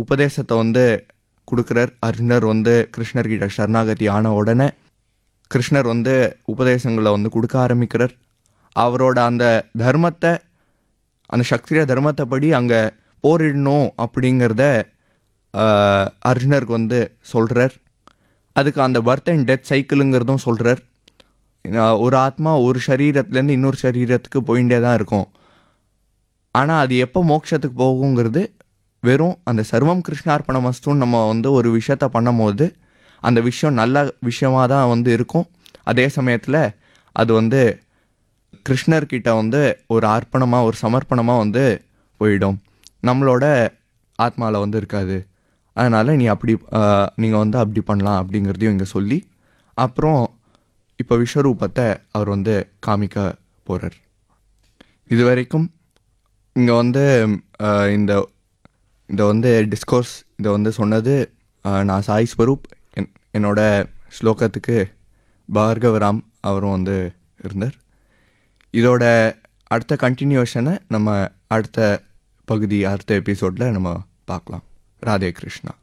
உபதேசத்தை வந்து கொடுக்குறார் அர்ஜுனர் வந்து கிருஷ்ணர்கிட்ட சரணாகதி ஆன உடனே கிருஷ்ணர் வந்து உபதேசங்களை வந்து கொடுக்க ஆரம்பிக்கிறார் அவரோட அந்த தர்மத்தை அந்த சக்திரிய தர்மத்தை படி அங்கே போரிடணும் அப்படிங்கிறத ஆஹ், அர்ஜுனருக்கு வந்து சொல்கிறார் அதுக்கு அந்த பர்த் அண்ட் டெத் சைக்கிளுங்கிறதும் சொல்கிறார் ஒரு ஆத்மா ஒரு சரீரத்துலேருந்து இன்னொரு சரீரத்துக்கு போயிட்டே தான் இருக்கும் ஆனால் அது எப்போ மோட்சத்துக்கு போகுங்கிறது வெறும் அந்த சர்வம் கிருஷ்ணார்ப்பண மஸ்துன்னு நம்ம வந்து ஒரு விஷயத்த பண்ணும்போது அந்த விஷயம் நல்ல விஷயமாக தான் வந்து இருக்கும் அதே சமயத்தில் அது வந்து கிருஷ்ணர்கிட்ட வந்து ஒரு அர்ப்பணமாக ஒரு சமர்ப்பணமாக வந்து போயிடும் நம்மளோட ஆத்மாவில் வந்து இருக்காது அதனால் நீ அப்படி நீங்கள் வந்து அப்படி பண்ணலாம் அப்படிங்கிறதையும் இங்கே சொல்லி அப்புறம் இப்போ விஸ்வரூபத்தை அவர் வந்து காமிக்க போகிறார் இது வரைக்கும் இங்கே வந்து அஹ், இந்த இந்த வந்து டிஸ்கோர்ஸ் இதை வந்து சொன்னது அஹ், நான் சாய் ஸ்வரூப் என் என்னோட ஸ்லோகத்துக்கு பார்கவராம் அவரும் வந்து இருந்தார் இதோட அடுத்த கண்டினியூஷனை நம்ம அடுத்த பகுதி அடுத்த எபிசோடில் நம்ம பார்க்கலாம் ராதே கிருஷ்ணா